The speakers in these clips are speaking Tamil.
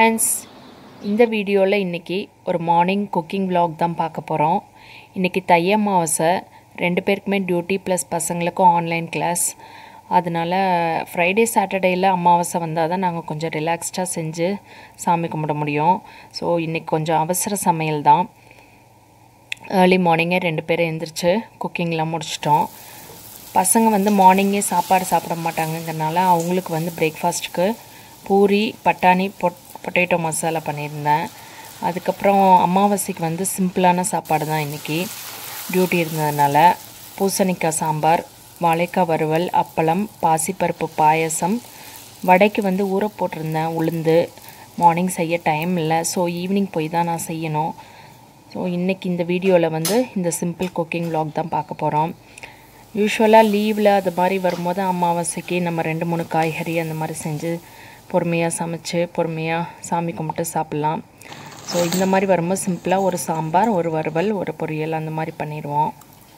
ஃப்ரெண்ட்ஸ் இந்த வீடியோவில் இன்றைக்கி ஒரு மார்னிங் குக்கிங் vlog தான் பார்க்க போகிறோம் இன்றைக்கி தை அமாவாசை ரெண்டு பேருக்குமே டியூட்டி ப்ளஸ் பசங்களுக்கும் ஆன்லைன் கிளாஸ் அதனால ஃப்ரைடே சாட்டர்டேயில் அமாவாசை வந்தால் தான் நாங்கள் கொஞ்சம் ரிலாக்ஸ்டாக செஞ்சு சாமி கும்பிட முடியும் ஸோ இன்றைக்கி கொஞ்சம் அவசர சமையல் தான் ஏர்லி மார்னிங்கே ரெண்டு பேரும் எழுந்திரிச்சு குக்கிங்லாம் முடிச்சிட்டோம் பசங்க வந்து மார்னிங்கே சாப்பாடு சாப்பிட மாட்டாங்கங்கிறனால அவங்களுக்கு வந்து பிரேக்ஃபாஸ்ட்டுக்கு பூரி பட்டாணி பொட் பொட்டேட்டோ மசாலா பண்ணியிருந்தேன் அதுக்கப்புறம் அமாவாசைக்கு வந்து சிம்பிளான சாப்பாடு தான் இன்றைக்கி டியூட்டி இருந்ததுனால பூசணிக்காய் சாம்பார் வாழைக்காய் வறுவல் அப்பளம் பாசிப்பருப்பு பாயசம் வடைக்கு வந்து ஊற போட்டிருந்தேன் உளுந்து மார்னிங் செய்ய டைம் இல்லை ஸோ ஈவினிங் போய் தான் நான் செய்யணும் ஸோ இன்றைக்கி இந்த வீடியோவில் வந்து இந்த சிம்பிள் குக்கிங் vlog தான் பார்க்க போகிறோம் யூஸ்வலாக லீவில் அது மாதிரி வரும்போது அமாவாசைக்கு நம்ம ரெண்டு மூணு காய்கறி அந்த மாதிரி செஞ்சு பொறுமையாக சமைச்சு பொறுமையாக சாமி கும்பிட்டு சாப்பிட்லாம் ஸோ இந்த மாதிரி வரும்போது சிம்பிளாக ஒரு சாம்பார் ஒரு வறுவல் ஒரு பொரியல் அந்த மாதிரி பண்ணிடுவோம்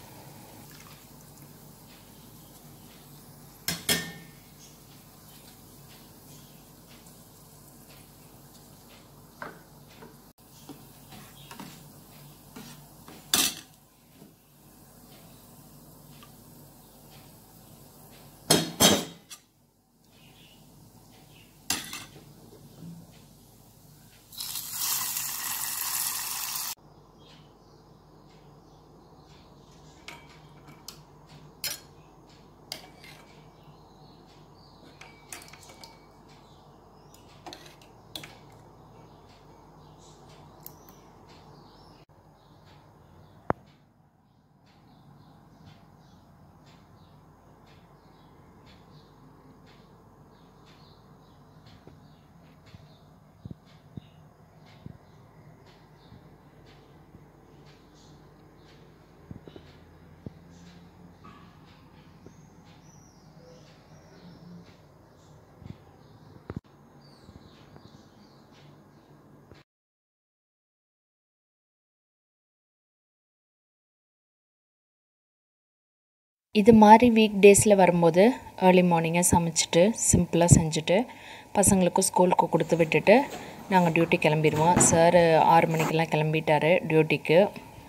இது மாதிரி வீக் டேஸில் வரும்போது ஏர்லி மார்னிங்கே சமைச்சிட்டு சிம்பிளாக செஞ்சுட்டு பசங்களுக்கும் ஸ்கூலுக்கு கொடுத்து விட்டுட்டு நாங்கள் டியூட்டி கிளம்பிடுவோம் சார் ஆறு மணிக்கெல்லாம் கிளம்பிட்டாரு டியூட்டிக்கு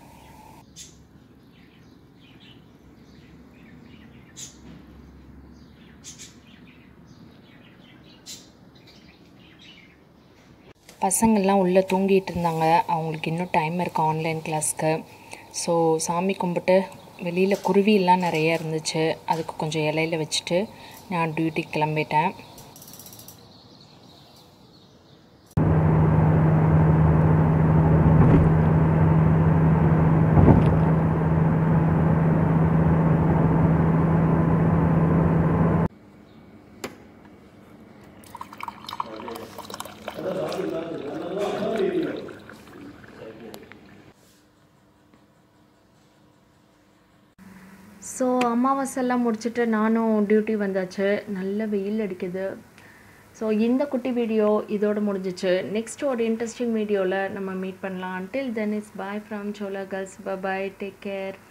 பசங்கள்லாம் உள்ளே தூங்கிட்டு இருந்தாங்க அவங்களுக்கு இன்னும் டைம் இருக்குது ஆன்லைன் கிளாஸ்க்கு ஸோ சாமி கும்பிட்டு வெளியில் குருவியெல்லாம் நிறைய இருந்துச்சு அதுக்கு கொஞ்சம் இலையில வச்சுட்டு நான் டியூட்டிக்கு கிளம்பிட்டேன் ஸோ அமாவாசைலாம் முடிச்சுட்டு நானும் டியூட்டி வந்தாச்சு நல்ல வெயில் அடிக்குது ஸோ இந்த குட்டி வீடியோ இதோடு முடிஞ்சிச்சு நெக்ஸ்ட் ஒரு இன்ட்ரெஸ்டிங் வீடியோவில் நம்ம மீட் பண்ணலாம் until then is bye from சோலா கேர்ள்ஸ் பாய் டேக் கேர்